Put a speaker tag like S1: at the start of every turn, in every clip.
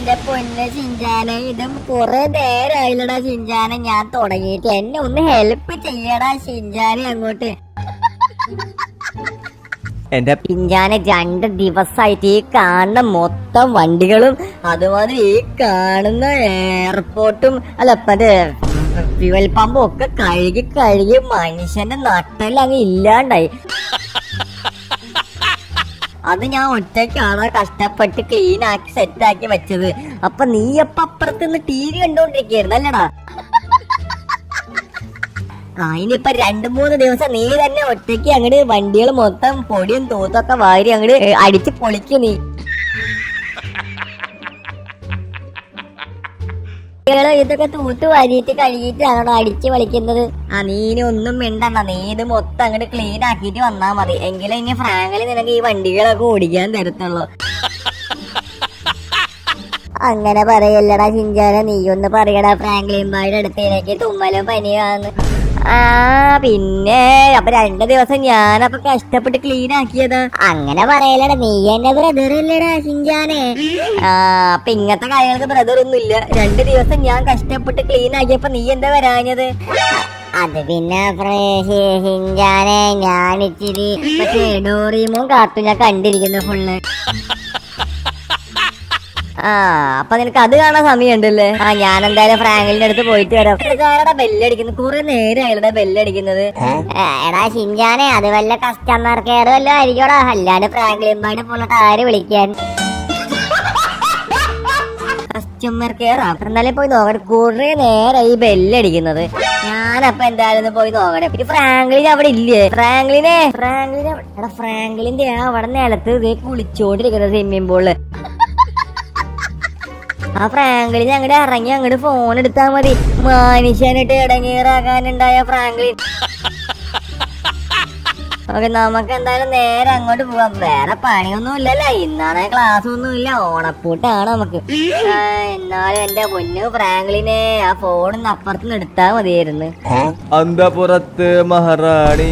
S1: എന്റെ പൊന്ന ചിഞ്ചാനെ ഇതും കുറെ നേരമായില്ലടാ ചിഞ്ചാനെ ഞാൻ തുടങ്ങിയിട്ട് എന്നെ ഒന്ന് ഹെൽപ്പ് ചെയ്യടാ ചിഞ്ചാനെ അങ്ങോട്ട്
S2: എന്റെ
S1: പിഞ്ചാനെ രണ്ട് ദിവസമായിട്ട് ഈ കാണുന്ന മൊത്തം വണ്ടികളും അതുമാതിരി ഈ കാണുന്ന എയർപോർട്ടും അല്ല മറ്റേ ഫ്യുവൽ പമ്പും ഒക്കെ കഴുകി കഴുകി മനുഷ്യന്റെ നട്ടെല്ലാം അങ്ങ് ഇല്ലാണ്ടായി അത് ഞാൻ ഒറ്റയ്ക്കാണ് കഷ്ടപ്പെട്ട് ക്ലീൻ ആക്കി സെറ്റ് ആക്കി വെച്ചത് അപ്പൊ നീ അപ്പൊ അപ്പുറത്ത് നിന്ന് ടി വി കണ്ടോണ്ടിരിക്കായിരുന്നു അല്ലടാ ആ ഇനിയിപ്പൊ രണ്ടു മൂന്ന് ദിവസം നീ തന്നെ ഒറ്റയ്ക്ക് അങ്ങട് വണ്ടികൾ മൊത്തം പൊടിയും തൂത്തൊക്കെ വാരി അങ്ങട് അടിച്ച് പൊളിക്കും നീ കുട്ടികള് ഇതൊക്കെ തൂത്ത് വാരിയിട്ട് കഴുകിയിട്ടാണോ അടിച്ച് വലിക്കുന്നത് ആ നീ ഇനി ഒന്നും മിണ്ടണ്ട നീ ഇത് മൊത്തം അങ്ങോട്ട് ക്ലീൻ ആക്കിയിട്ട് വന്നാ മതി എങ്കിലും ഇനി ഫ്രാങ്കലി നിനക്ക് ഈ വണ്ടികളൊക്കെ ഓടിക്കാൻ തരത്തുള്ളൂ അങ്ങനെ പറയല്ലടാ ചിഞ്ചാന നീ ഒന്ന് പറയടാ ഫ്രാങ്ക്ലിൻ ബായുടെ അടുത്തേക്ക് തുമ്മലും പനിയാന്ന് ആ പിന്നെ അപ്പൊ രണ്ടു ദിവസം ഞാനപ്പൊ കഷ്ടപ്പെട്ട് ക്ലീൻ ആക്കിയതാ അങ്ങനെ പറയലടാ നീ എന്റെ ബ്രദർ അല്ലടാ ചിഞ്ചാനെ ആ അപ്പൊ ഇങ്ങനത്തെ കാര്യങ്ങൾക്ക് ബ്രദർ ഒന്നും ഇല്ല രണ്ടു ദിവസം ഞാൻ കഷ്ടപ്പെട്ട് ക്ലീൻ ആക്കിയപ്പോ നീ എന്താ വരാഞ്ഞത് അത് പിന്നെ ഹിഞ്ചാനെ ഞാൻ ഇച്ചിരി മറ്റേ ഡോറിമോ കാത്തു ഞാൻ കണ്ടിരിക്കുന്നു ഫുള്ള് ആ അപ്പൊ നിനക്ക് അത് കാണാൻ സമയമുണ്ടല്ലേ ആ ഞാൻ എന്തായാലും ഫ്രാങ്കലിന്റെ അടുത്ത് പോയിട്ട് വരാം ആരുടെ ബെല്ലടിക്കുന്നു കുറെ നേരം അയാളുടെ ബെല്ലടിക്കുന്നത് എടാ ഷിൻജാനെ അത് വല്ല കസ്റ്റമർ കെയർ വല്ല ആയിരിക്കോടാ അല്ലാണ്ട് ഫ്രാങ്ക്ലിൻ ബായുടെ പോലത്തെ ആര് വിളിക്കാൻ കസ്റ്റമർ കെയർ എന്നാലും പോയി നോക്കട്ടെ കുറെ നേരം ഈ ബെല്ലടിക്കുന്നത് ഞാനപ്പൊ എന്തായാലും ഒന്ന് പോയി നോക്കട്ടെ പിന്നെ ഫ്രാങ്ക്ലിൻ അവിടെ ഇല്ലേ ഫ്രാങ്ക്ലിനെ ഫ്രാങ്ക്ലിനെ എടാ ഫ്രാങ്ക്ലിന്റെ ആ അവിടെ നിലത്ത് ഇതേ കുളിച്ചോണ്ടിരിക്കുന്നത് സ്വിമ്മിംഗ് പൂളില് ആ ഫ്രാങ്ക്ലിൻ അങ്ങോട്ട് ഇറങ്ങി അങ്ങോട്ട് ഫോൺ എടുത്താ മതി മനുഷ്യനിട്ട് ഇടങ്ങീറാക്കാനുണ്ടായ ഫ്രാങ്ക്ലിൻ ഓക്കെ നമുക്ക് എന്തായാലും നേരെ അങ്ങോട്ട് പോവാം വേറെ പണിയൊന്നും ഇല്ലല്ലോ ഇന്നാണ് ക്ലാസ് ഒന്നും ഇല്ല ഓണപ്പൂട്ടാണ് നമുക്ക് ആ, എന്നാലും എന്റെ പൊന്നു ഫ്രാങ്ക്ലിനെ ആ ഫോണിന്ന് അപ്പുറത്തുനിന്ന് എടുത്താ മതിയായിരുന്നു
S2: അന്തപുറത്ത് മഹാറാണി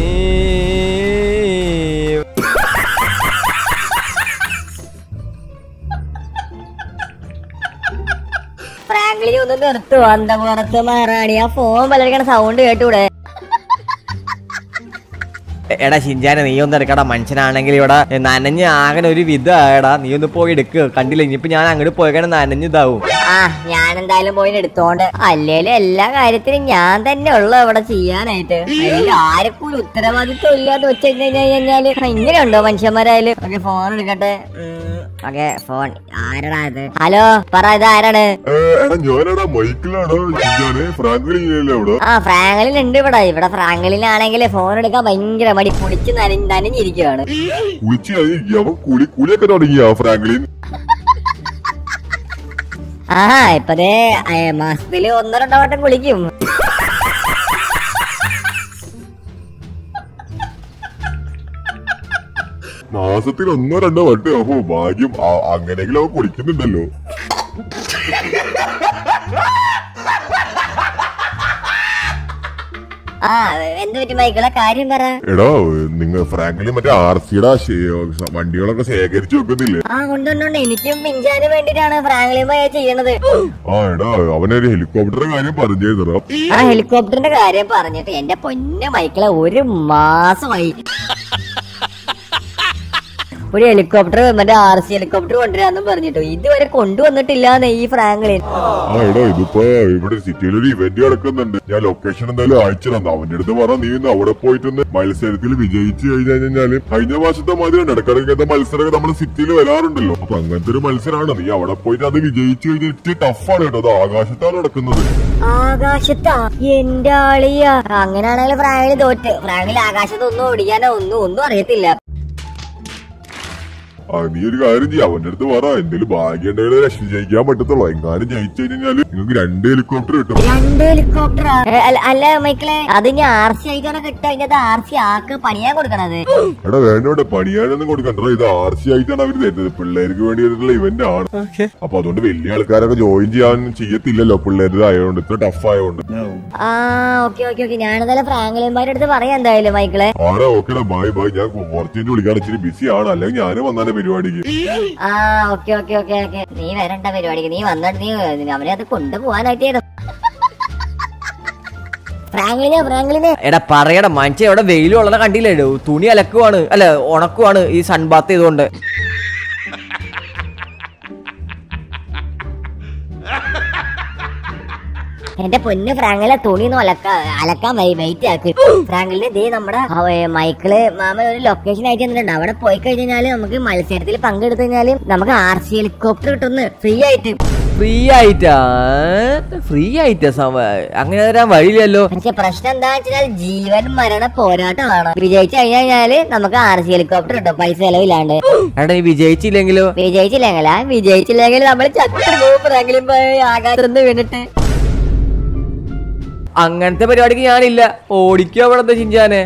S1: ഫ്രാങ്ക്ലിൻ ഒന്ന് നിർത്തുവോ അന്തപുറത്ത് മാറാണി ആ ഫോൺ പലർക്കണ സൗണ്ട് കേട്ടൂടെ
S2: എ- എടാ ഷിൻജാനെ നീ ഒന്ന് എടുക്കടാ മനുഷ്യനാണെങ്കിൽ ഇവിടെ നനഞ്ഞ് ആകെ ഒരു വിധായടാ നീ ഒന്ന് പോയി എടുക്ക് കണ്ടില്ല ഇനിയിപ്പോ ഞാൻ അങ്ങോട്ട് പോയിക്കാണ് നനഞ്ഞ് ഇതാവും
S1: ആ ഞാൻ എന്തായാലും പോയി എടുത്തോണ്ട് അല്ലേലും എല്ലാ കാര്യത്തിനും ഞാൻ തന്നെ ഉള്ളു അവിടെ ചെയ്യാനായിട്ട് അതിൽ ആർക്കും ഒരു ഉത്തരവാദിത്വം ഇല്ലാന്ന് വെച്ച് കഴിഞ്ഞാല് ഇങ്ങനെയുണ്ടോ മനുഷ്യന്മാരായാലും ഓക്കെ ഫോൺ എടുക്കട്ടെ ഓക്കെ ഫോൺ ആരടാ ഇത് ഹലോ പറ ഇത് ആരാണ്
S3: ഏ, എടാ ഞാനെടാ മൈക്കിലാടാ ഞാന് ഫ്രാങ്ക്ലിനല്ലേ അവിടെ
S1: ആ ഫ്രാങ്ക്ലിൻ ഉണ്ട് ഇവിടെ ഇവിടെ ഫ്രാങ്ക്ലിനാണെങ്കിൽ ഫോൺ എടുക്കാൻ ഭയങ്കര മടി പൊളിച്ച് നനഞ്ഞ് നനഞ്ഞിരിക്കുകയാണ്
S3: കുളിച്ച് കഴിഞ്ഞ് അവൻ കുളി കുളിയൊക്കെ തുടങ്ങിയ ഫ്രാങ്ക്ലിൻ
S1: ആ ഇപ്പതേ ഏ, മാസത്തില് ഒന്നോ രണ്ടോ വട്ടം കുളിക്കും
S3: മാസത്തിൽ ഒന്നോ രണ്ടോ വട്ട് അപ്പൊ ഭാഗ്യം ആ- അങ്ങനെയെങ്കിലും അവൻ കുളിക്കുന്നുണ്ടല്ലോ
S1: ആ എന്ത് പറ്റി മൈക്കിളെ കാര്യം പറ
S3: എടാ നിങ്ങൾ ഫ്രാങ്ക്ലിൻ മറ്റേ ആർ സിയുടെ വണ്ടികളൊക്കെ ശേഖരിച്ചു വെക്കുന്നില്ലേ
S1: ആ കൊണ്ടുവന്നോണ്ട് എനിക്കും പിഞ്ചാന് വേണ്ടിട്ടാണ് ഫ്രാങ്ക്ലിൻ ഭായ ചെയ്യണത്
S3: ആ എടാ അവനൊരു ഹെലികോപ്റ്ററുടെ കാര്യം പറഞ്ഞിരുന്നടാ
S1: ആ ഹെലികോപ്റ്ററിന്റെ കാര്യം പറഞ്ഞിട്ട് എന്റെ പൊന്ന മൈക്കിളെ ഒരു മാസമായി ഒരു ഹെലികോപ്റ്റർ മറ്റേ ആർ സി ഹെലികോപ്റ്റർ കൊണ്ടുവരാന്നും പറഞ്ഞിട്ടു ഇതുവരെ കൊണ്ടുവന്നിട്ടില്ലാന്ന് ഈ ഫ്രാങ്ക്ലിൻ
S3: ആ എടാ ഇതിപ്പോ ഇവിടെ സിറ്റിയിൽ ഒരു ഇവന്റ് നടക്കുന്നുണ്ട് ഞാൻ ലൊക്കേഷൻ എന്തായാലും അയച്ചു തന്നു അവന്റെ അടുത്ത് പറ നീ ഒന്ന് അവിടെ പോയിട്ടൊന്ന് മത്സരത്തിൽ വിജയിച്ചു കഴിഞ്ഞു കഴിഞ്ഞാല് കഴിഞ്ഞ മാസത്തെ മാതിരി ഇടക്കിടക്കത്തെ മത്സരമൊക്കെ നമ്മുടെ സിറ്റിയിൽ വരാറുണ്ടല്ലോ അപ്പൊ അങ്ങനത്തെ ഒരു മത്സരമാണ് നീ അവിടെ പോയിട്ട് അത് വിജയിച്ചു കഴിഞ്ഞാൽ ഇത്തിരി ടഫാണ് കേട്ടോ അത് ആകാശത്താണ് നടക്കുന്നത്
S1: ആകാശത്താ എന്റെ ആളിയ അങ്ങനെയാണെങ്കിൽ ഫ്രാങ്കില് തോറ്റ് ഫ്രാങ്കില് ആകാശത്ത് ഒന്നും ഓടിക്കാനോ ഒന്നും ഒന്നും അറിയത്തില്ല
S3: ആ നീ ഒരു കാര്യം ചെയ്യ അവന്റെ അടുത്ത് പറ എന്തെങ്കിലും ഭാഗ്യം ഉണ്ടെങ്കിൽ രക്ഷ ജയിക്കാൻ പറ്റത്തുള്ളൂ എങ്ങാനും ജയിച്ചു കഴിഞ്ഞാല് നിങ്ങൾക്ക് രണ്ട് ഹെലികോപ്റ്റർ കിട്ടും
S1: രണ്ട് ഹെലികോപ്റ്ററാ അല്ല മൈക്കിളെ അത് ഇനി ആർ സി ആയിട്ടാണ് കിട്ടുക അതിന്റെ ആർ സി ആക്ക് പണിയാൻ കൊടുക്കണത്
S3: എടാ വേണ്ട വേണ്ട പണിയാനൊന്നും കൊടുക്കണ്ട ഇത് ആർ സി ആയിട്ടാണ് അവർ തരുന്നത് പിള്ളേർക്ക് വേണ്ടിയിട്ടുള്ള ഇവന്റ് ആണ് അപ്പൊ അതുകൊണ്ട് വലിയ ആൾക്കാരൊക്കെ ജോയിൻ ചെയ്യാൻ ചെയ്യത്തില്ലല്ലോ പിള്ളേരുടെ ആയതുകൊണ്ട് ഇത്ര ടഫ് ആയതുകൊണ്ട്
S1: ആ ഓക്കെ ഓക്കെ ഓക്കെ ഞാനെന്തായാലും ഫ്രാങ്ക്ലിന്മാരുടെ അടുത്ത് പറയാം എന്തായാലും മൈക്കിളെ
S3: ആരാ ഓക്കേടാ ബായ് ബായ് ഞാൻ കുറച്ചു വിളിക്കാൻ ഇച്ചിരി ബിസി ആണ് അല്ലെങ്കിൽ ഞാനും വന്നാലേ പരിപാടിക്ക്
S1: ആ ഓക്കെ ഓക്കെ ഓക്കെ ഓക്കെ നീ വരണ്ട പരിപാടിക്ക് നീ വന്നിട്ട് നീ അവനെ അത് കൊണ്ടുപോകാനായിട്ട് ഫ്രാങ്ക്ലിനെ ഫ്രാങ്ക്ലിനെ
S2: എടാ പറയടാ മനുഷ്യ ഇവിടെ വെയിൽ ഉള്ളത് കണ്ടില്ലേ തുണി അലക്കുവാണ് അല്ല ഉണക്കുവാണ് ഈ സൺബാത്ത് ചെയ്തുകൊണ്ട്
S1: എന്റെ പൊന്ന് ഫ്രാങ്കിലെ തുണി ഒന്ന് അലക്ക അലക്കാൻ വെയിറ്റ് ആക്കി ഫ്രാങ്കിലിന് ദേ നമ്മുടെ ആ, ഏ, മൈക്കിള് മാമ ഒരു ലൊക്കേഷൻ അയച്ചു തന്നിട്ടുണ്ട് അവിടെ പോയി കഴിഞ്ഞാല് നമുക്ക് മത്സരത്തിൽ പങ്കെടുത്തു കഴിഞ്ഞാല് നമുക്ക് ആർ സി ഹെലികോപ്റ്റർ കിട്ടുന്നു ഫ്രീ ആയിട്ട്
S2: ഫ്രീ ആയിട്ടാ ഫ്രീ ആയിട്ടാ സമ അങ്ങനെ തരാൻ വഴിയില്ലല്ലോ
S1: പക്ഷെ പ്രശ്നം എന്താ വെച്ചാൽ ജീവൻ മരണ പോരാട്ടമാണ് വിജയിച്ചു കഴിഞ്ഞാല് നമുക്ക് ആർ സി ഹെലികോപ്റ്റർ കിട്ടും പൈസ ചെലവില്ലാണ്ട്
S2: എടാ നീ വിജയിച്ചില്ലെങ്കിലോ
S1: വിജയിച്ചില്ലെങ്കിൽ വിജയിച്ചില്ലെങ്കിൽ നമ്മൾ ചത്തു ഫ്രാങ്കിലും ആകാശത്ത് വീണിട്ട്
S2: അങ്ങനത്തെ പരിപാടിക്ക് ഞാനില്ല ഓടിക്കോ അവിടെ ചിഞ്ചാനെ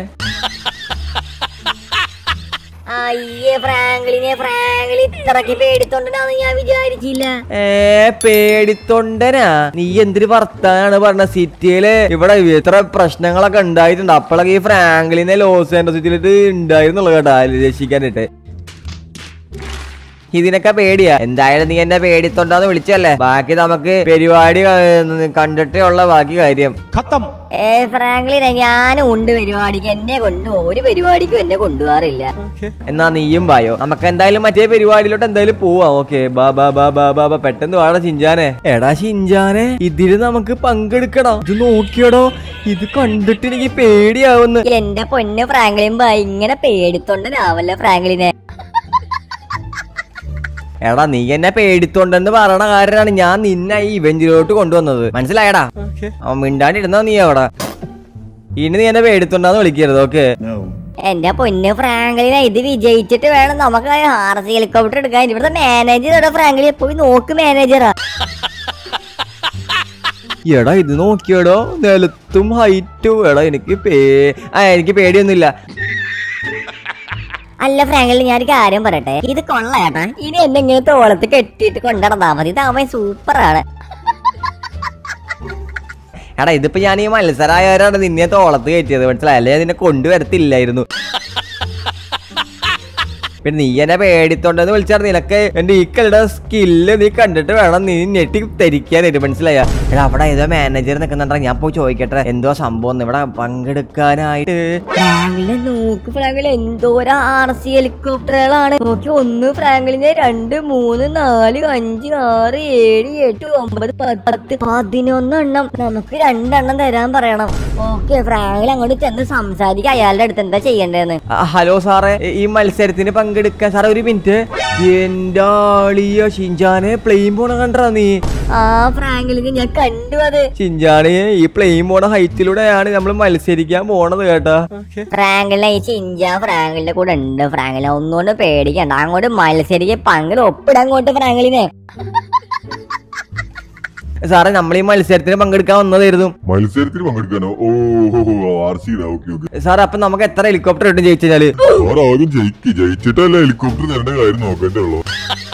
S1: അയ്യേ ഫ്രാങ്ക്ലിനെ ഫ്രാങ്ക്ലി ഇത്രക്ക് പേടിത്തൊണ്ടെന്നാന്ന് ഞാൻ വിചാരിച്ചില്ല
S2: ഏ പേടിത്തൊണ്ടനാ നീ എന്തൊരു വർത്താനാണ് പറഞ്ഞ സിറ്റിയില് ഇവിടെ ഇത്ര പ്രശ്നങ്ങളൊക്കെ ഉണ്ടായിട്ടുണ്ട് അപ്പോഴൊക്കെ ഈ ഫ്രാങ്ക്ലിനെ ലോസ് ആൻഡോസ് സിറ്റിയിലിട്ട് ഉണ്ടായിരുന്നുള്ളു കേട്ടാ രക്ഷിക്കാനായിട്ട് ഇതിനൊക്കെ പേടിയാ എന്തായാലും നീ എന്നെ പേടിത്തൊണ്ടാന്ന് വിളിച്ചല്ലേ ബാക്കി നമുക്ക് പരിപാടി ക- കണ്ടിട്ടേ ഉള്ള ബാക്കി കാര്യം
S1: ഏ ഫ്രാങ്ക്ലിനെ ഞാനും ഉണ്ട് പരിപാടിക്ക് എന്നെ കൊണ്ടുപോകും ഒരു പരിപാടിക്കും എന്നെ കൊണ്ടുപോകാറില്ല
S2: എന്നാ നീയും വായോ നമുക്ക് എന്തായാലും മറ്റേ പരിപാടിയിലോട്ട് എന്തായാലും പോവാം ഓക്കെ ബാ ബാ ബാ ബാ ബാ ബാ പെട്ടെന്ന് വാടാ ചിഞ്ചാനെ എടാ ചിഞ്ചാനെ ഇതില് നമുക്ക് പങ്കെടുക്കണം ഇത് നോക്കിയടോ ഇത് കണ്ടിട്ട് എനിക്ക് പേടിയാവുന്നു
S1: എന്റെ പൊന്ന് ഫ്രാങ്ക്ലിൻ ബായ് ഇങ്ങനെ പേടിത്തൊണ്ടനാവല്ല ഫ്രാങ്ക്ലിനെ
S2: എടാ നീ എന്നെ പേടിത്തോണ്ടെന്ന് പറയണ കാരണമാണ് ഞാൻ നിന്നെ ഈ ഇവന്റിലോട്ട് കൊണ്ടുവന്നത് മനസ്സിലായടാ അവൻ മിണ്ടാണ്ടിരുന്നോ നീ അവിടെ ഇനി നീ എന്നെ പേടിത്തോണ്ടാന്ന് വിളിക്കരുത് ഓക്കെ
S1: എന്റെ പൊന്ന് ഫ്രാങ്ക്ലിനെ ഇത് വിജയിച്ചിട്ട് വേണം നമുക്ക് ആർ സി ഹെലികോപ്റ്റർ എടുക്കാൻ ഇവിടുത്തെ മാനേജർ ഫ്രാങ്ക്ലി പോയി നോക്ക് മാനേജറാ
S2: എടാ ഇത് നോക്കിയടോ നിലത്തും ഹൈറ്റും എടാ എനിക്ക് പേ ആ എനിക്ക് പേടിയൊന്നുമില്ല
S1: അല്ല ഫ്രാങ്കിൽ ഞാൻ ഒരു കാര്യം പറയട്ടെ ഇത് കൊള്ളാട്ടാ ഇനി എന്നെ ഇങ്ങനെ തോളത്ത് കെട്ടിയിട്ട് കൊണ്ടുനടന്നാ മതി ഇതാവുമ്പോ സൂപ്പറാണ്
S2: എടാ ഇതിപ്പോ ഞാൻ ഈ മത്സരമായവരാണ് നിന്നെ തോളത്ത് കയറ്റിയത് മനസ്സിലായി അല്ലെ നിന്നെ കൊണ്ടുവരത്തില്ലായിരുന്നു പിന്നെ നീ എന്നെ പേടിത്തോണ്ടെന്ന് വിളിച്ചാൽ നിനക്ക് എന്റെ ഈ കളിയുടെ സ്കില്ല് നീ കണ്ടിട്ട് വേണം നീ ഞെട്ടി ധരിക്കാനായിട്ട് മനസ്സിലായ എടാ അവിടെ ഏതോ മാനേജർ നിൽക്കുന്നുണ്ടാ ഞാൻ പോയി ചോദിക്കട്ടെ എന്തോ സംഭവം ഒന്ന് ഇവിടെ പങ്കെടുക്കാനായിട്ട്
S1: ഫ്രാങ്കിളിനെ നോക്ക് ഫ്രാങ്കിൽ എന്തോരം ആർ സി ഹെലികോപ്റ്ററുകളാണ് നോക്കി ഒന്ന് ഫ്രാങ്കിളിനെ രണ്ട് മൂന്ന് നാല് അഞ്ച് ആറ് ഏഴ് എട്ട് ഒമ്പത് പത്ത് പത്ത് പതിനൊന്നെണ്ണം നമുക്ക് രണ്ടെണ്ണം തരാൻ പറയണം ഓക്കെ ഫ്രാങ്കിൽ അങ്ങോട്ട് ചെന്ന് സംസാരിക്കുക അയാളുടെ അടുത്ത് എന്താ ചെയ്യേണ്ടതെന്ന്
S2: ആ, ഹലോ സാറേ ഈ- ഈ മത്സരത്തിന് പങ്കെടുക്കാൻ സാറേ ഒരു മിനിറ്റ് എന്റെ ആളിയ ഷിൻജാനെ പ്ലെയിൻ പോണ കണ്ടാ നീ
S1: ആ ഫ്രാങ്കിളിന് ഞാൻ കണ്ടു അത്
S2: ഷിൻജാനെ ഈ പ്ലെയിൻ പോണ ഹൈറ്റിലൂടെയാണ് നമ്മൾ മത്സരിക്കാൻ പോണത് കേട്ടാ
S1: ഫ്രാങ്കിളിനെ ഈ ചിഞ്ച ഫ്രാങ്കിളിന്റെ കൂടെ ഉണ്ട് ഫ്രാങ്കിളിനെ ഒന്നുകൊണ്ട് പേടിക്കണ്ട അങ്ങോട്ട് മത്സരിക്കാൻ പങ്കിൽ ഒപ്പിടാൻ അങ്ങോട്ട് ഫ്രാങ്കിളിനെ
S2: സാറേ നമ്മൾ ഈ മത്സരത്തിന് പങ്കെടുക്കാൻ വന്നതായിരുന്നു
S3: മത്സരത്തിൽ പങ്കെടുക്കാനോ ഓ R C okay okay
S2: sir അപ്പൊ നമുക്ക് എത്ര ഹെലികോപ്റ്റർ കിട്ടും ജയിച്ചാല്
S3: സാർ ആദ്യം ജയിക്ക് ജയിച്ചിട്ടല്ലേ ഹെലികോപ്റ്റർ തരേണ്ട കാര്യം നോക്കേണ്ടേ ഉള്ളൂ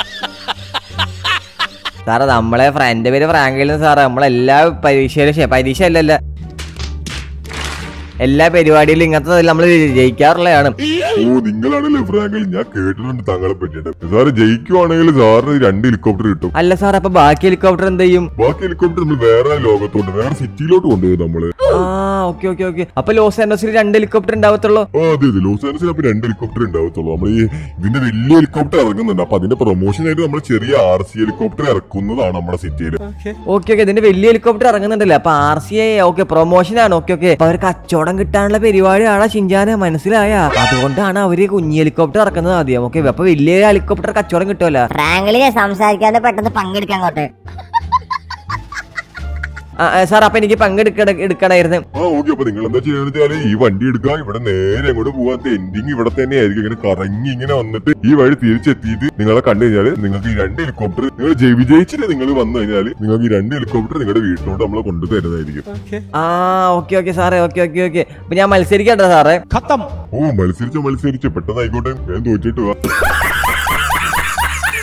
S2: സാറേ നമ്മളെ ഫ്രണ്ട് പേര് ഫ്രാങ്കിലും സാറേ നമ്മളെല്ലാ പരീക്ഷയിലും ശ്ശെ, പരീക്ഷ അല്ലല്ല എല്ലാ പരിപാടിയിലും ഇങ്ങനത്തെ നമ്മൾ ജയിക്കാറുള്ളതാണ്
S3: ഓ നിങ്ങളാണല്ലേ ഫ്രാങ്കിൽ ഞാൻ കേട്ടിട്ടുണ്ട് താങ്കളെ പറ്റിയിട്ട് സാറ് ജയിക്കുവാണെങ്കിൽ സാറിന് രണ്ട് ഹെലികോപ്റ്റർ കിട്ടും
S2: അല്ല സാർ അപ്പൊ ബാക്കി ഹെലികോപ്റ്റർ എന്ത് ചെയ്യും
S3: ബാക്കി ഹെലികോപ്റ്റർ നമ്മൾ വേറെ ലോകത്തോട്ട് വേറെ സിറ്റിയിലോട്ട് കൊണ്ടുപോകും നമ്മള്
S2: ആ ഓക്കെ ഓക്കെ ഓക്കെ അപ്പൊ ലോസ് ആൻഡോസിൽ രണ്ട് ഹെലികോപ്റ്റർ ഉണ്ടാവത്തുള്ളൂ
S3: ആ അതെ അതെ ലോസ് ആൻഡസിൽ അപ്പൊ രണ്ട് ഹെലികോപ്റ്റർ ഉണ്ടാവത്തുള്ളൂ നമ്മൾ ഈ ഇതിന്റെ വലിയ ഹെലികോപ്റ്റർ ഇറങ്ങുന്നുണ്ട് അപ്പൊ അതിന്റെ പ്രൊമോഷൻ ആയിട്ട് നമ്മൾ ചെറിയ ആർ സി ഹെലികോപ്റ്റർ ഇറക്കുന്നതാണ് നമ്മുടെ സിറ്റിയിൽ
S2: ഓക്കെ ഓക്കെ ഇതിന്റെ വലിയ ഹെലികോപ്റ്റർ ഇറങ്ങുന്നുണ്ടല്ലേ അപ്പൊ R C I okay promotion ആണ് ഓക്കെ ഓക്കെ അപ്പൊ അവർ കച്ചവടം കിട്ടാനുള്ള പരിപാടിയാണ് ഷിൻജാനെ മനസ്സിലായ അതുകൊണ്ടാണ് അവര് കുഞ്ഞി ഹെലികോപ്റ്റർ ഇറക്കുന്നത് ആദ്യം ഓക്കെ അപ്പൊ വലിയ ഹെലികോപ്റ്റർ കച്ചവടം കിട്ടുമല്ലോ
S1: ഫ്രാങ്കിളിനെ സംസാരിക്കാതെ പെട്ടെന്ന് പങ്കെടുക്കാൻ അങ്ങോട്ട്
S2: സാർ അപ്പൊ എനിക്ക് പങ്കെടുക്കണ എടുക്കണമായിരുന്നു
S3: ആ ഓക്കെ അപ്പൊ നിങ്ങൾ എന്താ ചെയ്യുന്നത് വെച്ചാല് ഈ വണ്ടി എടുക്കുക ഇവിടെ നേരെ അങ്ങോട്ട് പോകാത്ത എൻഡിങ് ഇവിടെ തന്നെ ആയിരിക്കും ഇങ്ങനെ കറങ്ങി ഇങ്ങനെ വന്നിട്ട് ഈ വഴി തിരിച്ചെത്തിയിട്ട് നിങ്ങളെ കണ്ടു കഴിഞ്ഞാല് നിങ്ങൾക്ക് ഈ രണ്ട് ഹെലികോപ്റ്റർ നിങ്ങൾ ജയി- വിജയിച്ചിട്ട് നിങ്ങൾ വന്നു കഴിഞ്ഞാല് നിങ്ങൾക്ക് ഈ രണ്ട് ഹെലികോപ്റ്റർ നിങ്ങളുടെ വീട്ടിലോട്ട് നമ്മൾ കൊണ്ടു തരുന്നതായിരിക്കും
S2: ആ ഓക്കെ ഓക്കെ സാറേ ഓക്കെ ഓക്കെ ഓക്കെ അപ്പൊ ഞാൻ മത്സരിക്കട്ടെ സാറേ
S3: ഓ മത്സരിച്ചോ മത്സരിച്ചോ പെട്ടെന്ന് ആയിക്കോട്ടെ ഞാൻ തോറ്റിട്ട് വാ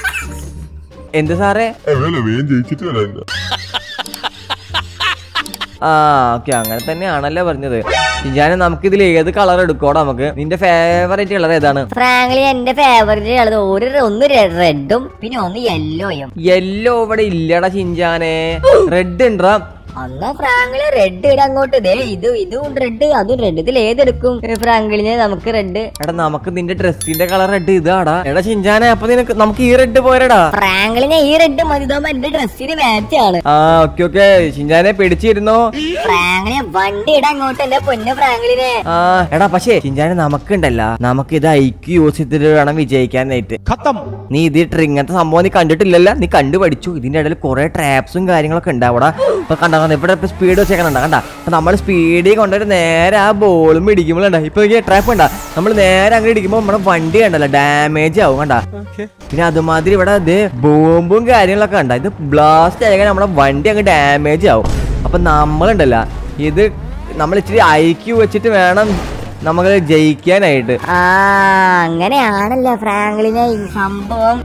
S2: എന്ത് സാറേ
S3: ഏ, വേല വേഗം ജയിച്ചിട്ട് വരാം
S2: ആ ഓക്കെ അങ്ങനെ തന്നെയാണല്ലോ പറഞ്ഞത് ഞാൻ നമുക്ക് ഇതിൽ ഏത് കളർ എടുക്കോടാ നമുക്ക് നിന്റെ ഫേവറേറ്റ് കളർ ഏതാണ്
S1: ഫ്രാങ്ക്ലിൻ എന്റെ ഫേവറേറ്റ് കളർ ഒരു റെ- ഒന്ന് റെഡും പിന്നെ ഒന്ന് യെല്ലോയും
S2: യെല്ലോ ഇവിടെ ഇല്ലടാ ചിഞ്ചാനെ റെഡ് ഉണ്ടാ
S1: അന്നാ ഫ്രാങ്ക്ലിൻ റെഡ് ഇട അങ്ങോട്ട് ദേ ഇത് ഇതും റെഡ് അതും റെഡ് ഇതിൽ ഏതെടുക്കും ഫ്രാങ്ക്ലിന് നമുക്ക് റെഡ്
S2: എടാ നമുക്ക് നിന്റെ ഡ്രസ്സിന്റെ കളർ റെഡ് ഇതാടാ എടാ ചിഞ്ചാനെ അപ്പൊ നിനക്ക് നമുക്ക് ഈ റെഡ് പോരടാ
S1: ഫ്രാങ്ക്ലിന് ഈ റെഡ് മതി ഇതാവുമ്പോ എന്റെ ഡ്രസ്സിന് മാച്ച് ആണ്
S2: ആ ഓക്കെ ഓക്കെ ചിഞ്ചാനെ പിടിച്ചിരുന്നോ
S1: ഫ്രാങ്ക്ലിന് വണ്ടി ഇട അങ്ങോട്ട് എന്റെ പൊന്ന ഫ്രാങ്ക്ലിനെ
S2: ആ എടാ പക്ഷേ ചിഞ്ചാനെ നമുക്കുണ്ടല്ല നമുക്ക് ഇത് ഐക്യു യൂസ് ചെയ്തിട്ട് വേണം വിജയിക്കാനായിട്ട് നീ ഇത് ഇങ്ങനത്തെ സംഭവം നീ കണ്ടിട്ടില്ലല്ലോ നീ കണ്ടു പഠിച്ചു ഇതിന്റെ ഇടയിൽ കുറെ ട്രാപ്സും കാര്യങ്ങളൊക്കെ ഉണ്ട് അവിടെ ഇപ്പൊ കണ്ട കണ്ട ഇവിടെ ഇപ്പൊ സ്പീഡ് വെച്ചേക്കണ്ട കണ്ട അപ്പൊ നമ്മൾ സ്പീഡിൽ കൊണ്ടുവരും നേരെ ആ ബോളും ഇടിക്കുമ്പോഴുണ്ട ഇപ്പൊ ഈ ട്രാപ്പ് കണ്ട നമ്മൾ നേരെ അങ്ങനെ ഇടിക്കുമ്പോൾ നമ്മുടെ വണ്ടി കണ്ടല്ലോ ഡാമേജ് ആവും കണ്ട പിന്നെ അതുമാതിരി ഇവിടെ ഇത് ബോംബും കാര്യങ്ങളൊക്കെ കണ്ട ഇത് ബ്ലാസ്റ്റ് ആയാൽ നമ്മുടെ വണ്ടി അങ്ങ് ഡാമേജ് ആവും അപ്പൊ നമ്മളുണ്ടല്ല ഇത് നമ്മൾ ഇച്ചിരി ഐക്യു വെച്ചിട്ട് വേണം നമുക്ക് ജയിക്കാനായിട്ട്
S1: ആ അങ്ങനെയാണല്ലോ ഫ്രാങ്ക്ലിനെ ഈ സംഭവം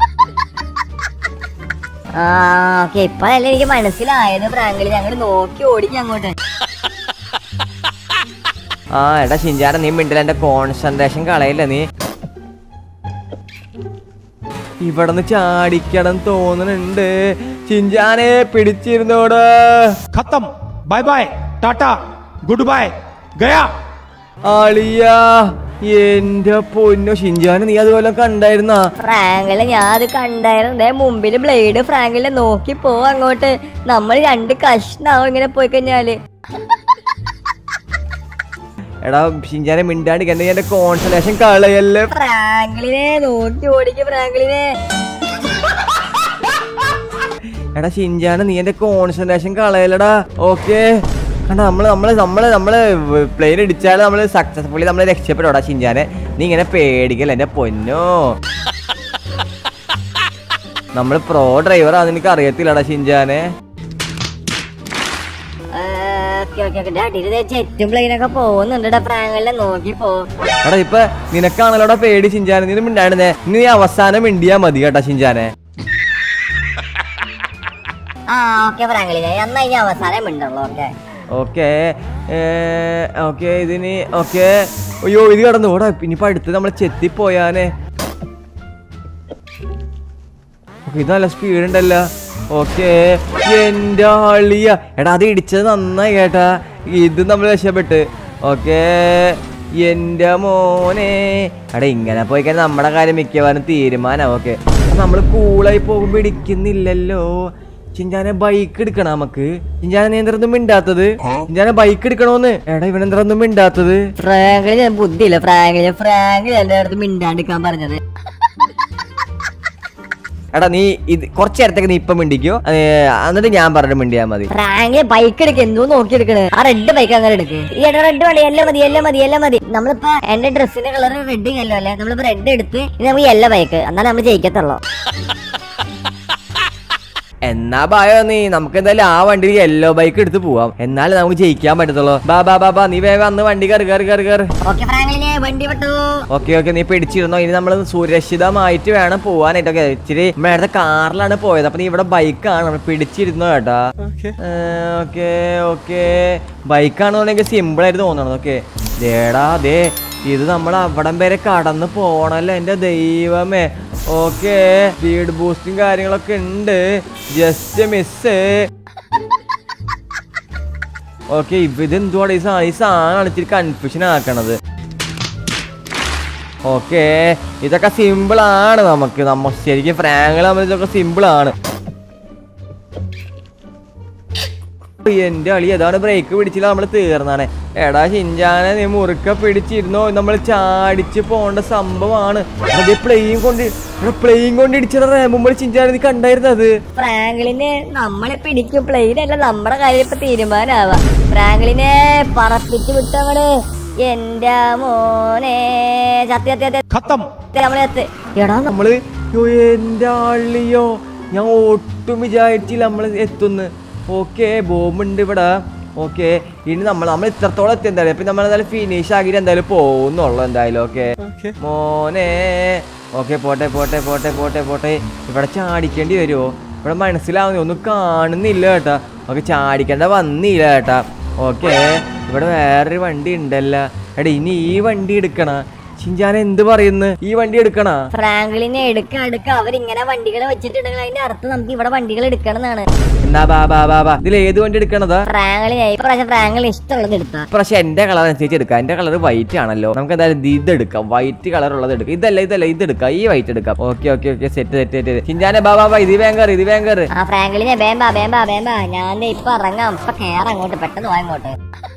S1: ആ ഓക്കെ ഇപ്പഴല്ലേ എനിക്ക് മനസ്സിലായത് ഫ്രാങ്ക്ലിൻ ഞങ്ങൾ നോക്കി ഓടിക്കും അങ്ങോട്ട്
S2: ആ എടാ ഷിഞ്ചാര നീ മിണ്ടില്ല എന്റെ കോൺസെൻട്രേഷൻ കളയില്ല നീ ഇവിടുന്ന് ചാടിക്കണം തോന്നുന്നുണ്ട് ചിഞ്ചാനെ പിടിച്ചിരുന്നോട്
S4: खत्म bye bye tata goodbye गया
S2: ആളിയാ എന്റെ പൊന്നോ ഷിഞ്ചാനെ നീ അതുപോലെ കണ്ടായിരുന്ന
S1: ഫ്രാങ്കിലെ ഞാൻ അത് കണ്ടായിരുന്നു ദേ മുമ്പില് ബ്ലേഡ് ഫ്രാങ്കിലെ നോക്കി പോവും അങ്ങോട്ട് നമ്മൾ രണ്ട് കഷ്ണാവും ഇങ്ങനെ പോയി കഴിഞ്ഞാല്
S2: എടാ ഷിഞ്ചാനെ മിണ്ടാണ്ടിക്കണ്ട എന്റെ കോൺസെൻട്രേഷൻ കളയല്ലേ
S1: ഫ്രാങ്കിലിനെ നോക്കി ഓടിക്കും ഫ്രാങ്കിലിനെ
S2: എടാ ഷിഞ്ചാനെ നീ എന്റെ കോൺസെൻട്രേഷൻ കളയലടാ ഓക്കെ കണ്ട നമ്മള് നമ്മള് നമ്മള് നമ്മള് പ്ലെയിൻ ഇടിച്ചാൽ നമ്മള് സക്സസ്ഫുള്ളി നമ്മള് രക്ഷപ്പെടോടാ ഷിഞ്ചാനെ നീ ഇങ്ങനെ പേടിക്കല്ല എന്റെ പൊന്നോ നമ്മള് പ്രോ ഡ്രൈവറാന്ന് എനിക്ക് അറിയത്തില്ലടാ ഷിഞ്ചാനെ
S1: ഓക്കെ ഓക്കെ ഓക്കെ അടിയിൽ ചെറ്റും പ്ലെയിനൊക്കെ പോകുന്നുണ്ട് ഫ്രാങ്കിലെ നോക്കി പോവും
S2: എടാ ഇപ്പൊ നിനക്കാണല്ലോടാ പേടി ഷിഞ്ചാനെ നീ മിണ്ടായിരുന്നേ നീ അവസാനം മിണ്ടിയാ മതി കേട്ടാ ഷിഞ്ചാനെ
S1: ആ ഓക്കെ ഫ്രാങ്കിലിനെ എന്നാ ഇനി അവസാനം ഉണ്ടല്ലോ ഓക്കെ
S2: ഓക്കെ ഓക്കെ ഇതിന് ഓക്കെ അയ്യോ ഇത് കടന്നു ഓടാ ഇനിയിപ്പോ അടുത്ത് നമ്മൾ ചെത്തിപ്പോയാനെ ഓക്കെ ഇത് നല്ല സ്പീഡ് ഉണ്ടല്ലോ ഓക്കെ എന്റെ ആളിയ എടാ അത് ഇടിച്ചത് നന്നായി കേട്ടാ ഇത് നമ്മൾ രക്ഷപ്പെട്ട് ഓക്കെ എന്റെ മോനെ എടാ ഇങ്ങനെ പോയി കഴിഞ്ഞാൽ നമ്മുടെ കാര്യം മിക്കവാറും തീരുമാനം ഓക്കെ നമ്മൾ കൂളായി പോകുമ്പോ ഇടിക്കുന്നില്ലല്ലോ ചിഞ്ചാനെ ബൈക്ക് എടുക്കണം നമുക്ക് ചിഞ്ചാനെ നീ എന്തൊന്നും മിണ്ടാത്തത് ചിഞ്ചാനെ ബൈക്ക് എടുക്കണോന്ന് എടാ ഇവനെന്തൊന്നും മിണ്ടാത്തത്
S1: ഫ്രാങ്കിലിന് ബുദ്ധിയില്ല ഫ്രാങ്കിലിന് ഫ്രാങ്കിൽ എന്റെ അടുത്ത് മിണ്ടാണ്ടിക്കാൻ പറഞ്ഞത്
S2: എടാ നീ ഇത് കുറച്ച് നേരത്തേക്ക് നീ ഇപ്പൊ മിണ്ടിക്കോ ഏ, എന്നിട്ട് ഞാൻ പറഞ്ഞു മിണ്ടിയാ മതി
S1: ഫ്രാങ്കില് ബൈക്ക് എടുക്ക എന്തോ നോക്കി എടുക്കണ് ആ റെഡ് ബൈക്ക് അങ്ങനെ എടുക്ക് ഈ എടാ റെഡ് വേണ്ട എല്ലാം മതി എല്ലാം മതി എല്ലാം മതി നമ്മളിപ്പോ എന്റെ ഡ്രസ്സിന്റെ കളർ റെഡ് യെല്ലോ അല്ലേ നമ്മളിപ്പോ റെഡ് എടുത്ത് ഇനി നമുക്ക് യെല്ലോ ബൈക്ക് എന്നാലും നമ്മൾ ജയിക്കത്തുള്ളൂ
S2: എന്നാ ബായോ നീ നമുക്ക് എന്തായാലും ആ വണ്ടിയിൽ യെല്ലോ ബൈക്ക് എടുത്ത് പോവാം എന്നാലേ നമുക്ക് ജയിക്കാൻ പറ്റത്തുള്ളൂ ബാ ബാ ബാ ബാ നീ വേഗം അന്ന് വണ്ടി കയറി കയറി കയറി കയറി
S1: ഓക്കെ ഫ്രാങ്കിലിനെ വണ്ടി വിട്ടു
S2: ഓക്കെ ഓക്കെ നീ പിടിച്ചിരുന്നോ ഇനി നമ്മൾ സുരക്ഷിതമായിട്ട് വേണം പോവാനായിട്ടൊക്കെ ഇച്ചിരി നമ്മുടെ അടുത്ത കാറിലാണ് പോയത് അപ്പൊ നീ ഇവിടെ ബൈക്കാണ് നമ്മൾ പിടിച്ചിരുന്നോ കേട്ടാ ഓക്കെ ഓക്കെ ബൈക്കാണെന്നുണ്ടെങ്കിൽ സിമ്പിൾ ആയിട്ട് തോന്നണം ഓക്കെ ദേടാ ദേ ഇത് നമ്മൾ അവിടം വരെ കടന്ന് പോണല്ലോ എന്റെ ദൈവമേ ഓക്കെ സ്പീഡ് ബൂസ്റ്റും കാര്യങ്ങളൊക്കെ ഉണ്ട് ജസ്റ്റ് മിസ് ഓക്കെ ഇതെന്തുവാണ് ഈ സാധനം ഈ സാധനമാണ് ഇച്ചിരി കൺഫ്യൂഷൻ ആക്കണത് ഓക്കെ ഇതൊക്കെ സിമ്പിൾ ആണ് നമുക്ക് നമ്മ ശരിക്കും ഫ്രാങ്കൾ നമ്മൾ ഇതൊക്കെ സിമ്പിൾ ആണ് എന്റെ അളി ഏതാണ് ബ്രേക്ക് പിടിച്ചില്ല നമ്മൾ തീർന്നാണ് എടാ ഷിഞ്ചാനെ നീ മുറുക്ക പിടിച്ചിരുന്നോ നമ്മൾ ചാടിച്ച് പോണ്ട സംഭവമാണ് അതേ പ്ലെയിൻ കൊണ്ട് പ്ലെയിൻ കൊണ്ട് ഇടിച്ചത് മുമ്പ് ചിഞ്ചാനെ നീ കണ്ടായിരുന്നത്
S1: ഫ്രാങ്ക്ലിനെ നമ്മളെ പിടിക്കും പ്ലെയിൻ അല്ല നമ്മുടെ കാര്യം ഇപ്പൊ തീരുമാനാവാ ഫ്രാങ്ക്ലിനെ പറപ്പിച്ച് വിട്ടങ്ങട് എന്റെ മോനെ സത്യ സത്യ
S4: खत्म
S1: നമ്മളെ എത്ത് എടാ ന-
S2: നമ്മള് യോ എന്റെ ആളിയോ ഞാൻ ഒട്ടും വിചാരിച്ചില്ല നമ്മൾ എത്തുന്ന് ഓക്കെ ബോംബുണ്ട് ഇവിടെ ഓക്കെ ഇനി നമ്മൾ നമ്മൾ ഇത്രത്തോളം എത്തി എന്തായാലും ഇപ്പൊ നമ്മൾ എന്തായാലും ഫിനിഷ് ആക്കിയിട്ട് എന്തായാലും പോകുന്നുള്ളു എന്തായാലും ഓക്കെ മോനെ ഓക്കെ പോട്ടെ പോട്ടെ പോട്ടെ പോട്ടെ പോട്ടെ ഇവിടെ ചാടിക്കേണ്ടി വരുമോ ഇവിടെ മനസ്സിലാവുന്നില്ല ഒന്നും കാണുന്നില്ല കേട്ടാ ഓക്കെ ചാടിക്കേണ്ട വന്നില്ല കേട്ടാ ഓക്കെ ഇവിടെ വേറൊരു വണ്ടി ഉണ്ടല്ലോ എടാ ഇനി ഈ വണ്ടി എടുക്കണ ഷിൻചാൻ എന്ത് പറയുന്നു ഈ വണ്ടി എടുക്കണ
S1: ഫ്രാങ്ക്ലിനെ എടുക്ക എടുക്ക അവരിങ്ങനെ വണ്ടികൾ വെച്ചിട്ടുണ്ടെങ്കിൽ അതിന്റെ അർത്ഥം നമുക്ക് ഇവിടെ വണ്ടികൾ എടുക്കണം എന്നാണ്
S2: എന്നാ ബാ ബാ ബാ ബാ ഇതിൽ ഏത് വണ്ടി എടുക്കണതാ
S1: ഫ്രാങ്ക്ലിനെ ഇപ്രാവശ്യം ഫ്രാങ്ക്ലിന് ഇഷ്ടമുള്ളത് എടുത്താ
S2: പക്ഷെ എന്റെ കളർ അനുസരിച്ച് എടുക്കാം എന്റെ കളർ വൈറ്റ് ആണല്ലോ നമുക്ക് എന്തായാലും ഇത് എടുക്കാം വൈറ്റ് കളർ ഉള്ളത് എടുക്കാം ഇതല്ല ഇതല്ല ഇത് എടുക്കാം ഈ വൈറ്റ് എടുക്കാം okay okay okay set set set ചിഞ്ചാനെ ബാ ബാ ബാ ഇത് വേങ്കർ ഇത് വേങ്കർ
S1: ആ ഫ്രാങ്ക്ലിനെ വേമ്പാ വേമ്പാ വേമ്പാ ഞാൻ ദേ ഇപ്പൊ ഇറങ്ങാം ഇപ്പൊ കേറാം അങ്ങോട്ട് പെട്ടെന്ന് പോയ അങ്ങോട്ട്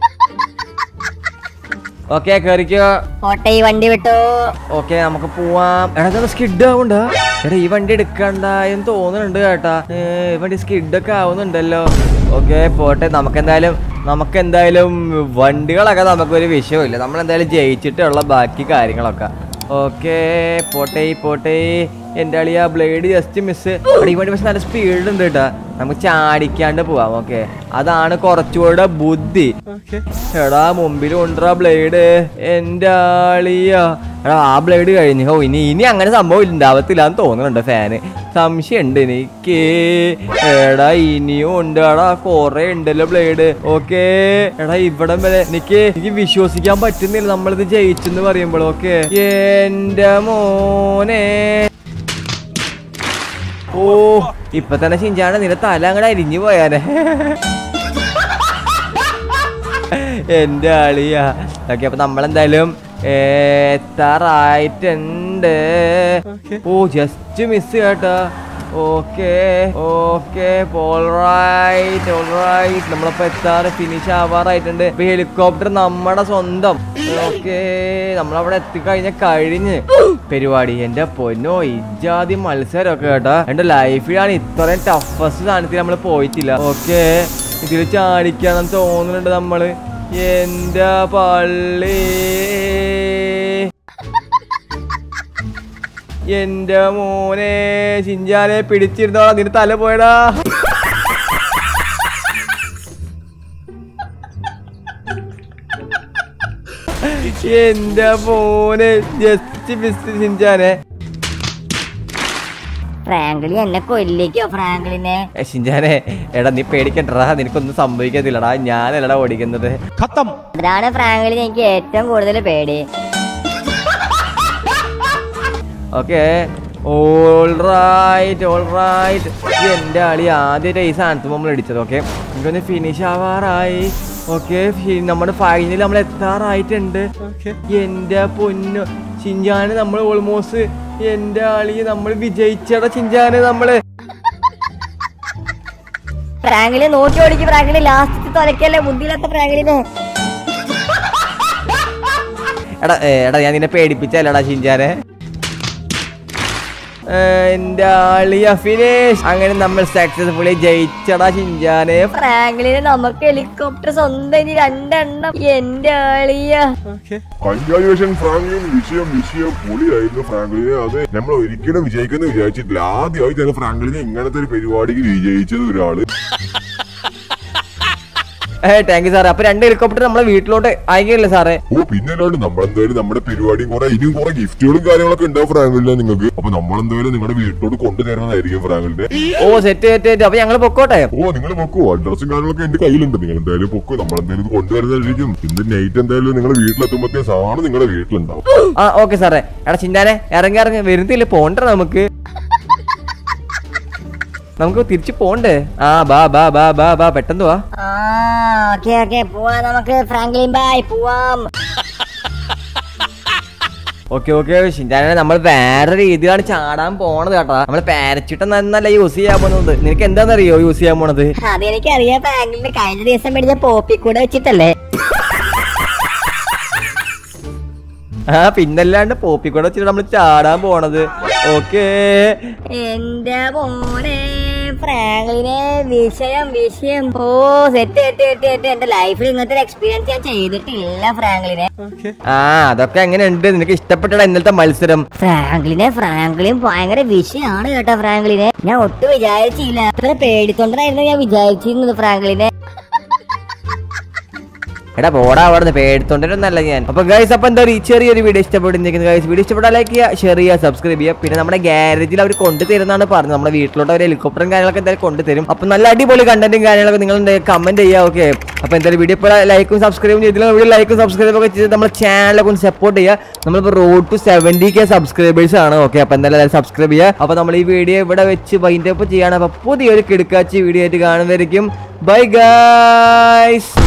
S2: ഓക്കെ കയറിക്കോ
S1: പോട്ടെ ഈ വണ്ടി വിട്ടു
S2: ഓക്കെ നമുക്ക് പോവാം എടാ ഇതൊന്ന് സ്കിഡ് ആവണ്ട എടാ ഈ വണ്ടി എടുക്കണ്ട എന്ന് തോന്നുന്നുണ്ട് കേട്ടാ ഏ, ഈ വണ്ടി സ്കിഡ് ഒക്കെ ആവുന്നുണ്ടല്ലോ ഓക്കെ പോട്ടെ നമുക്ക് എന്തായാലും നമുക്ക് എന്തായാലും വണ്ടികളൊക്കെ നമുക്കൊരു വിഷയമില്ല നമ്മൾ എന്തായാലും ജയിച്ചിട്ടുള്ള ബാക്കി കാര്യങ്ങളൊക്കെ ഓക്കെ പോട്ടെ പോട്ടെ എൻ്റെ അളിയ ബ്ലേഡ് ജസ്റ്റ് മിസ് ഈ വണ്ടി പക്ഷെ നല്ല സ്പീഡ് ഉണ്ട് കേട്ടാ നമുക്ക് ചാടിക്കാണ്ട് പോവാം ഓക്കെ അതാണ് കുറച്ചുകൂടെ ബുദ്ധി എടാ മുമ്പിൽ കൊണ്ടുവരാ ബ്ലേഡ് എൻ്റെ ആളിയ എടാ ആ ബ്ലേഡ് കഴിഞ്ഞു ഓ ഇനി ഇനി അങ്ങനെ സംഭവം ഉണ്ടാവത്തില്ല എന്ന് തോന്നുന്നുണ്ട് ഫാന് സംശയമുണ്ട് എനിക്ക് എടാ ഇനിയും ഉണ്ട് എടാ കൊറേ ഉണ്ടല്ലോ ബ്ലേഡ് ഓക്കെ എടാ ഇവിടം വരെ എനിക്ക് എനിക്ക് വിശ്വസിക്കാൻ പറ്റുന്നില്ല നമ്മളിത് ജയിച്ചെന്ന് പറയുമ്പോൾ ഓക്കെ എന്റെ മോനെ ഓ ഇപ്പൊ തന്നെ ചിഞ്ചാണ് നിന്റെ തല അങ്ങടെ അരിഞ്ഞു പോയാനെ എന്റെ ആളിയാ ഓക്കെ അപ്പൊ നമ്മളെന്തായാലും ഏ, എത്താറായിട്ടുണ്ട് ഓ ജസ്റ്റ് മിസ് കേട്ടാ ഓക്കെ ഓക്കെ ഓൾറൈറ്റ് ഓൾറൈറ്റ് നമ്മളപ്പോ എത്താറ് ഫിനിഷ് ആവാറായിട്ടുണ്ട് ഇപ്പൊ ഹെലികോപ്റ്റർ നമ്മുടെ സ്വന്തം ഓക്കെ നമ്മളവിടെ എത്തിക്കഴിഞ്ഞ കഴിഞ്ഞ് പരിപാടി എന്റെ പൊന്നോ ഇജാതി മത്സരമൊക്കെ കേട്ടാ എന്റെ ലൈഫിലാണ് ഇത്രയും ടഫസ്റ്റ് സാധനത്തിൽ നമ്മൾ പോയിട്ടില്ല ഓക്കെ ഇതിൽ ചാടിക്കണം തോന്നുന്നുണ്ട് നമ്മള് എന്റെ പള്ളി എന്റെ മോനെ ചിഞ്ചാനെ പിടിച്ചിരുന്നോളാ നിന്റെ തല പോയടാ എന്റെ മോനെ ജസ്റ്റ് മിസ് ചിഞ്ചാനെ
S1: ഫ്രാങ്ക്ലി എന്നെ കൊല്ലിക്കോ ഫ്രാങ്ക്ലിനെ
S2: ഏ, ചിഞ്ചാനെ എടാ നീ പേടിക്കണ്ടടാ നിനക്കൊന്നും സംഭവിക്കത്തില്ലടാ ഞാനല്ലടാ ഓടിക്കുന്നത്
S4: खत्म
S1: അതാണ് ഫ്രാങ്ക്ലിനെ എനിക്ക് ഏറ്റവും കൂടുതൽ പേടി
S2: okay all right all right എന്റെ ആളി ആദ്യമായിട്ട് ഈ സാധനത്ത് നമ്മൾ അടിച്ചത് ഓക്കെ എനിക്കൊന്ന് ഫിനിഷ് ആവാറായി ഓക്കെ നമ്മുടെ ഫൈനൽ നമ്മൾ എത്താറായിട്ടുണ്ട് എന്റെ പൊന്നു ചിഞ്ചാന് നമ്മൾ ഓൾമോസ്റ്റ് എന്റെ ആളി നമ്മൾ വിജയിച്ചട ചിഞ്ചാന് നമ്മള്
S1: ഫ്രാങ്ക്ലിനെ നോക്കി ഓടിക്കും ഫ്രാങ്ക്ലി ലാസ്റ്റ് തുലക്കല്ലേ ബുദ്ധിയില്ലാത്ത ഫ്രാങ്ക്ലിനെ
S2: എടാ ഏ, എടാ ഞാൻ നിന്നെ പേടിപ്പിച്ചല്ലടാ ചിഞ്ചാനെ ഏ, എന്റെ ആളിയ ഫിനിഷ് അങ്ങനെ നമ്മൾ സക്സസ്ഫുള്ളി ജയിച്ചടാ ചിഞ്ചാനെ
S1: ഫ്രാങ്ക്ലിന് നമുക്ക് ഹെലികോപ്റ്റർ സ്വന്തം ഇനി രണ്ടെണ്ണം എന്റെ ആളിയ
S3: കൺഗ്രാജുലേഷൻ ഫ്രാങ്ക്ലിൻ വിഷയം വിഷയം പൊളിയായിരുന്നു ഫ്രാങ്ക്ലിനെ അത് നമ്മൾ ഒരിക്കലും വിജയിക്കുന്ന വിചാരിച്ചിട്ടില്ല ആദ്യമായി തന്നെ ഫ്രാങ്ക്ലിനെ ഇങ്ങനത്തെ ഒരു പരിപാടിക്ക് വിജയിച്ചത് ഒരാള്
S2: ഏ താങ്ക് യു സാറേ അപ്പൊ രണ്ട് ഹെലികോപ്റ്റർ നമ്മളെ വീട്ടിലോട്ട് അയക്കില്ലേ സാറേ
S3: ഓ പിന്നെ അല്ലാണ്ട് നമ്മളെന്തായാലും നമ്മുടെ പരിപാടിയും കുറെ ഇനിയും കുറെ ഗിഫ്റ്റുകളും കാര്യങ്ങളൊക്കെ ഉണ്ടാവും ഫ്രാങ്ക്ലിനെ നിങ്ങൾക്ക് അപ്പൊ നമ്മളെന്തായാലും നിങ്ങളുടെ വീട്ടിലോട്ട് കൊണ്ടുതരുന്നതായിരിക്കും ഫ്രാങ്ക്ലിനെ
S2: ഓ സെറ്റ് സെറ്റ് സെറ്റ് അപ്പൊ ഞങ്ങള് പൊക്കോട്ടെ
S3: ഓ നിങ്ങൾ പൊക്കോ അഡ്രസ്സും കാര്യങ്ങളൊക്കെ എന്റെ കയ്യിലുണ്ട് നിങ്ങൾ എന്തായാലും പൊക്കോ നമ്മളെന്തായാലും ഇത് കൊണ്ടുവരുന്നതായിരിക്കും ഇന്ന് നൈറ്റ് എന്തായാലും നിങ്ങളുടെ വീട്ടിലെത്തുമ്പോഴത്തേ സാധനം നിങ്ങളുടെ വീട്ടിലുണ്ടാവും
S2: ആ ഓക്കെ സാറേ എടാ ചിന്താനെ ഇറങ്ങി ഇറങ്ങി വരുന്നില്ല പോണ്ട നമുക്ക് നമുക്ക് തിരിച്ചു പോണ്ടേ ആ ബാ ബാ ബാ ബാ ബാ പെട്ടെന്ന് വാ
S1: ആ ഓക്കെ ഓക്കെ പോവാം നമുക്ക് ഫ്രാങ്ക്ലിൻ ബായ് പോവാം
S2: ഓക്കെ ഓക്കെ ഷിൻജാനെ നമ്മൾ വേറെ രീതിയിലാണ് ചാടാൻ പോണത് കേട്ടാ നമ്മൾ പാരച്യൂട്ട് നന്നല്ല യൂസ് ചെയ്യാൻ പോകുന്നത് നിനക്ക് എന്താണെന്നറിയോ യൂസ് ചെയ്യാൻ പോണത്
S1: അതെനിക്കറിയാം ഫ്രാങ്ക്ലിന് കഴിഞ്ഞ ദിവസം മേടിച്ച പോപ്പി കൂടെ വെച്ചിട്ടല്ലേ
S2: ആ പിന്നല്ലാണ്ട് പോപ്പിക്കൂടെ വെച്ചിട്ട് നമ്മൾ ചാടാൻ പോണത് ഓക്കേ
S1: എന്റെ മോനെ ഫ്രാങ്ക്ലിനെ വിഷയം വിഷയം ഓ സെറ്റ് സെറ്റ് സെറ്റ് സെറ്റ് എന്റെ ലൈഫിൽ ഇങ്ങനത്തെ ഒരു എക്സ്പീരിയൻസ് ഞാൻ ചെയ്തിട്ടില്ല ഫ്രാങ്ക്ലിനെ
S2: ആ അതൊക്കെ എങ്ങനെയുണ്ട് നിനക്ക് ഇഷ്ടപ്പെട്ടടാ ഇന്നലത്തെ മത്സരം
S1: ഫ്രാങ്ക്ലിനെ ഫ്രാങ്ക്ലിൻ ഭയങ്കര വിഷയമാണ് കേട്ടോ ഫ്രാങ്ക്ലിനെ ഞാൻ ഒട്ടും വിചാരിച്ചില്ല അത്ര പേടിത്തൊണ്ടനായിരുന്നു ഞാൻ വിചാരിച്ചിരുന്നത് ഫ്രാങ്ക്ലിനെ
S2: എടാ പോടാ അവിടെ നിന്ന് പേടിത്തോണ്ടിരുന്നല്ല ഞാൻ അപ്പൊ ഗൈസ് അപ്പൊ എന്താ ഈ ചെറിയൊരു വീഡിയോ ഇഷ്ടപ്പെടുന്നിരിക്കുന്നത് ഗൈസ് വീഡിയോ ഇഷ്ടപ്പെട്ടാൽ ലൈക്ക് ചെയ്യുക ഷെയർ ചെയ്യുക സബ്സ്ക്രൈബ് ചെയ്യുക പിന്നെ നമ്മുടെ ഗ്യാരേജിൽ അവർ കൊണ്ടുതരുന്നതാണ് പറഞ്ഞത് നമ്മുടെ വീട്ടിലോട്ട് അവർ ഹെലികോപ്റ്ററും കാര്യങ്ങളൊക്കെ എന്തായാലും കൊണ്ടുതരും അപ്പൊ നല്ല അടിപൊളി കണ്ടന്റും കാര്യങ്ങളൊക്കെ നിങ്ങൾ കമന്റ് ചെയ്യുക ഓക്കെ അപ്പൊ എന്തായാലും വീഡിയോ ഇപ്പോൾ ലൈക്കും സബ്സ്ക്രൈബും ചെയ്തില്ല വീഡിയോ ലൈക്കും സബ്സ്ക്രൈബും ഒക്കെ ചെയ്ത് നമ്മുടെ ചാനലൊക്കെ ഒന്ന് സപ്പോർട്ട് ചെയ്യുക നമ്മളിപ്പോൾ road to seventy K subscribers ആണ് ഓക്കെ അപ്പൊ എന്തായാലും സബ്സ്ക്രൈബ് ചെയ്യുക അപ്പൊ നമ്മൾ ഈ വീഡിയോ ഇവിടെ വെച്ച് വൈൻഡപ്പ് ചെയ്യാണ് അപ്പൊ പുതിയൊരു കിടക്കാച്ചി വീഡിയോ ആയിട്ട് കാണുന്നതായിരിക്കും ബൈ ഗൈസ്